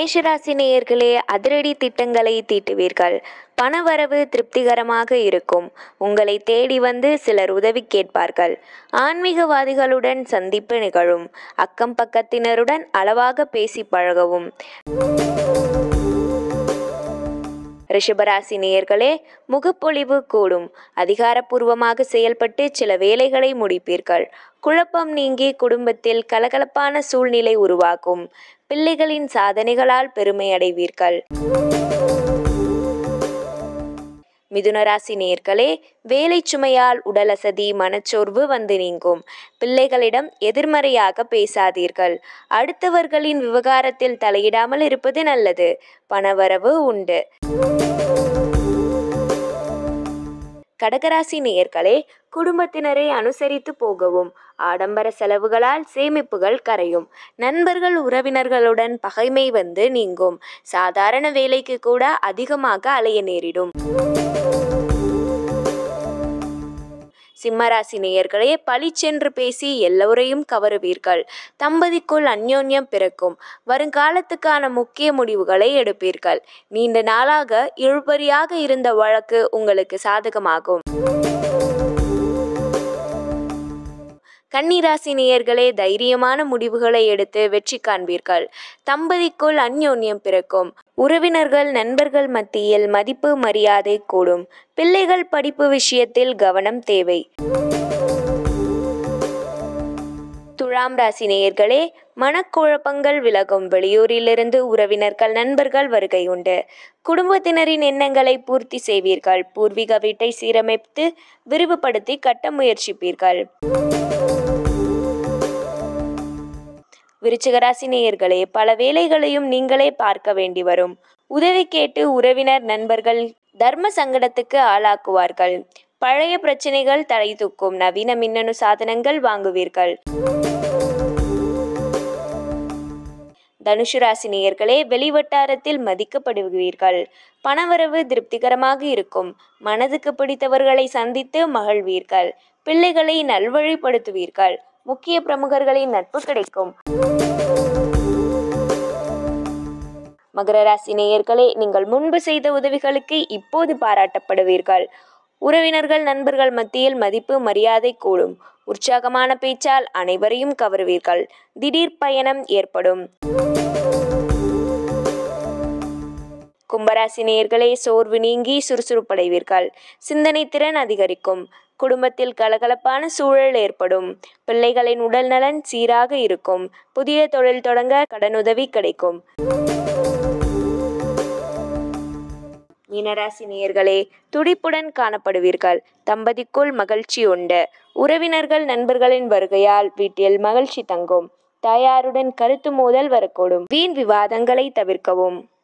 மேஷராசி நேயர்களே அதிரடி திட்டங்களை தீட்டுவீர்கள் பணவரவு திருப்திகரமாக இருக்கும் உங்களை தேடி வந்து சிலர் உதவி கேட்பார்கள் ஆன்மீகவாதிகளுடன் சந்திப்பு நிகழும் அக்கம் பக்கத்தினருடன் அளவாக பேசி பழகவும் ரிஷபராசி நேயர்களே முகப்பொழிவு கூடும் அதிகாரப்பூர்வமாக செயல்பட்டு சில வேலைகளை முடிப்பீர்கள் குழப்பம் நீங்கி குடும்பத்தில் கலகலப்பான சூழ்நிலை உருவாகும் பிள்ளைகளின் சாதனைகளால் பெருமை அடைவீர்கள் மிதுனராசி நேர்களே வேலை சுமையால் உடலசதி மனச்சோர்வு வந்து நீங்கும் பிள்ளைகளிடம் எதிர்மறையாக பேசாதீர்கள் அடுத்தவர்களின் விவகாரத்தில் தலையிடாமல் இருப்பது நல்லது பணவரவு உண்டு கடகராசி நேயர்களே குடும்பத்தினரை அனுசரித்து போகவும் ஆடம்பர செலவுகளால் சேமிப்புகள் கரையும் நண்பர்கள் உறவினர்களுடன் பகைமை வந்து நீங்கும் சாதாரண வேலைக்கு கூட அதிகமாக அலைய நேரிடும் சிம்மராசி நேயர்களே பளிச்சென்று பேசி எல்லோரையும் கவருவீர்கள் தம்பதிக்குள் அந்யோன்யம் பிறக்கும் வருங்காலத்துக்கான முக்கிய முடிவுகளை எடுப்பீர்கள் நீண்ட நாளாக இழுபறியாக இருந்த வழக்கு உங்களுக்கு சாதகமாகும் கன்னிராசி நேயர்களே தைரியமான முடிவுகளை எடுத்து வெற்றி காண்பீர்கள் தம்பதிக்குள் அந்யோன்யம் பிறக்கும் உறவினர்கள் நண்பர்கள் மத்தியில் மதிப்பு மரியாதை கூடும் பிள்ளைகள் படிப்பு விஷயத்தில் கவனம் தேவை துலாம் ராசி நேயர்களே மனக்குழப்பங்கள் விலகும் வெளியூரிலிருந்து உறவினர்கள் நண்பர்கள் வருகை உண்டு குடும்பத்தினரின் எண்ணங்களை பூர்த்தி செய்வீர்கள் பூர்வீக வீட்டை சீரமைத்து விரிவுபடுத்தி கட்ட முயற்சிப்பீர்கள் விருச்சிகராசி நேயர்களே பல வேலைகளையும் நீங்களே பார்க்க வேண்டி வரும் உதவி கேட்டு உறவினர் நண்பர்கள் தர்ம சங்கடத்துக்கு ஆளாக்குவார்கள் பழைய பிரச்சனைகள் தலை தூக்கும் நவீன மின்னணு சாதனங்கள் வாங்குவீர்கள் தனுசு ராசி நேயர்களே வெளிவட்டாரத்தில் மதிக்கப்படுவீர்கள் பணவரவு திருப்திகரமாக இருக்கும் மனதுக்கு பிடித்தவர்களை சந்தித்து மகிழ்வீர்கள் பிள்ளைகளை நல்வழிப்படுத்துவீர்கள் முக்கிய பிரமுகர்களின் நட்பு கிடைக்கும் மகர ராசி நேயர்களே நீங்கள் முன்பு செய்த உதவிகளுக்கு இப்போது பாராட்டப்படுவீர்கள் உறவினர்கள் நண்பர்கள் மத்தியில் மதிப்பு மரியாதை கூடும் உற்சாகமான பேச்சால் அனைவரையும் கவருவீர்கள் திடீர் பயணம் ஏற்படும் கும்பராசி நேயர்களே சோர்வு நீங்கி சுறுசுறுப்படைவீர்கள் சிந்தனை திறன் அதிகரிக்கும் குடும்பத்தில் கலகலப்பான சூழல் ஏற்படும் பிள்ளைகளின் உடல் நலன் சீராக இருக்கும் புதிய தொழில் தொடங்க கடனுதவி கிடைக்கும் மீனராசி நேயர்களே துடிப்புடன் காணப்படுவீர்கள் தம்பதிக்குள் மகிழ்ச்சி உண்டு உறவினர்கள் நண்பர்களின் வருகையால் வீட்டில் மகிழ்ச்சி தங்கும் தாயாருடன் கருத்து மோதல் வரக்கூடும் வீண் விவாதங்களை தவிர்க்கவும்